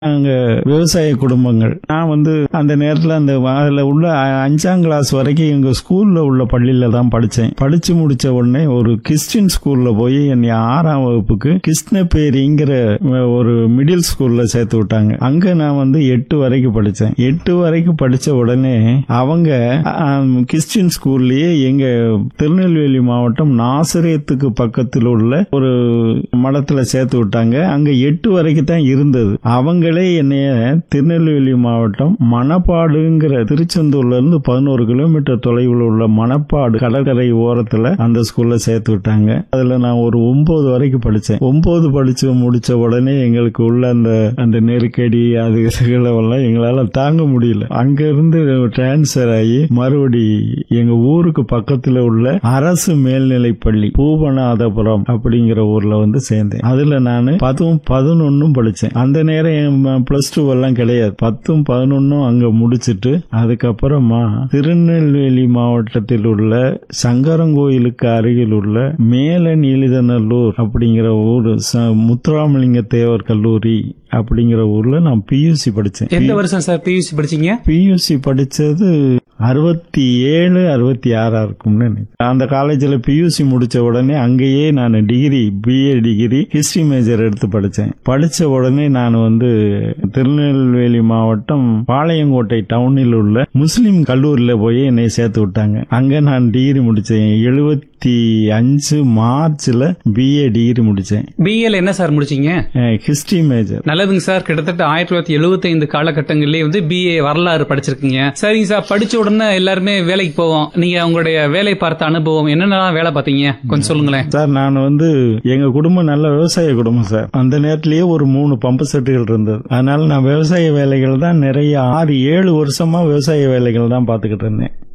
அங்க விவசாய குடும்பங்கள் நான் வந்து அந்த நேரத்துல அந்த அதுல உள்ள அ- அஞ்சாம் கிளாஸ் வரைக்கும் எங்க ஸ்கூல்ல உள்ள பள்ளியில தான் படிச்சேன் படிச்சு முடிச்ச உடனே ஒரு கிறிஸ்டின் ஸ்கூல்ல போய் என்னை ஆறாம் வகுப்புக்கு கிருஷ்ணபேரிங்கிற ஒரு மிடில் ஸ்கூல்ல சேர்த்து விட்டாங்க அங்க நான் வந்து எட்டு வரைக்கும் படிச்சேன் எட்டு வரைக்கும் படிச்ச உடனே அவங்க ஆம், கிறிஸ்டின் ஸ்கூல்லயே எங்க திருநெல்வேலி மாவட்டம் நாசரேத்துக்கு பக்கத்தில் உள்ள ஒரு மடத்துல சேர்த்து விட்டாங்க அங்க எட்டு வரைக்கும் தான் இருந்தது அவங்களே என்னைய திருநெல்வேலி மாவட்டம் மணப்பாடுங்கிற திருச்செந்தூர்ல இருந்து பதினோரு கிலோமீட்டர் தொலைவில் உள்ள மணப்பாடு கடற்கரை ஓரத்துல அந்த ஸ்கூல்ல சேர்த்து விட்டாங்க அதுல நான் ஒரு ஒன்பது வரைக்கும் படிச்சேன் ஒன்பது படிச்சு முடிச்ச உடனே எங்களுக்கு உள்ள அந்த அந்த நெருக்கடி அது இதுகளெல்லாம் எங்களால தாங்க முடியல அங்க இருந்து டிரான்ஸ்பர் ஆகி மறுபடி எங்க ஊருக்கு பக்கத்துல உள்ள அரசு மேல்நிலைப் பள்ளி பூவநாதபுரம் அப்படிங்கிற ஊர்ல வந்து சேர்ந்தேன் அதுல நான் பத்தும் பதினொன்னும் படிச்சேன் அந்த நேரம் பிளஸ் டூ எல்லாம் கிடையாது பத்தும் பதினொன்னும் அங்க முடிச்சிட்டு அதுக்கப்புறமா திருநெல்வேலி மாவட்டத்தில் உள்ள சங்கரங்கோயிலுக்கு அருகில் உள்ள மேல நீலிதநல்லூர் அப்படிங்கிற ஊர் ச- முத்துராமலிங்க தேவர் கல்லூரி அப்படிங்கிற ஊர்ல நான் பியூசி படிச்சேன் எந்த வருஷம் சார் பியூசி படிச்சீங்க பியூசி படிச்சது அறுபத்தி ஏழு அறுபத்தி ஆறா இருக்கும்னு நினைக்கிறேன். அந்த காலேஜில் பியூசி முடிச்ச உடனே அங்கேயே நான் degree B A degree history major எடுத்து படித்தேன் படிச்ச உடனே நான் வந்து திருநெல்வேலி மாவட்டம் பாளையங்கோட்டை டவுனில் உள்ள முஸ்லிம் கல்லூரியில் போய் என்னை சேர்த்து விட்டாங்க அங்க நான் டிகிரி முடிச்சேன் எழுபத்தி அஞ்சு மார்ச்ல பிஏ டிகிரி முடிச்சேன் பிஏல என்ன சார் முடிச்சீங்க ஹிஸ்டரி மேஜர் நல்லதுங்க சார் கிட்டத்தட்ட ஆயிரத்தி தொள்ளாயிரத்தி எழுபத்தி ஐந்து காலகட்டங்களிலே வந்து பிஏ வரலாறு படிச்சிருக்கீங்க சரிங்க சார் படிச்ச உடனே எல்லாருமே வேலைக்கு போவோம் நீங்க உங்களுடைய வேலை பார்த்த அனுபவம் என்னென்னலாம் வேலை பார்த்தீங்க கொஞ்சம் சொல்லுங்களேன் சார் நான் வந்து எங்க குடும்பம் நல்ல விவசாய குடும்பம் சார் அந்த நேரத்திலேயே ஒரு மூணு பம்பு செட்டுகள் இருந்தது அதனால நான் விவசாய வேலைகள் தான் நிறைய ஆறு ஏழு வருஷமா விவசாய வேலைகள் தான் பார்த்துக்கிட்டு இருந்தேன்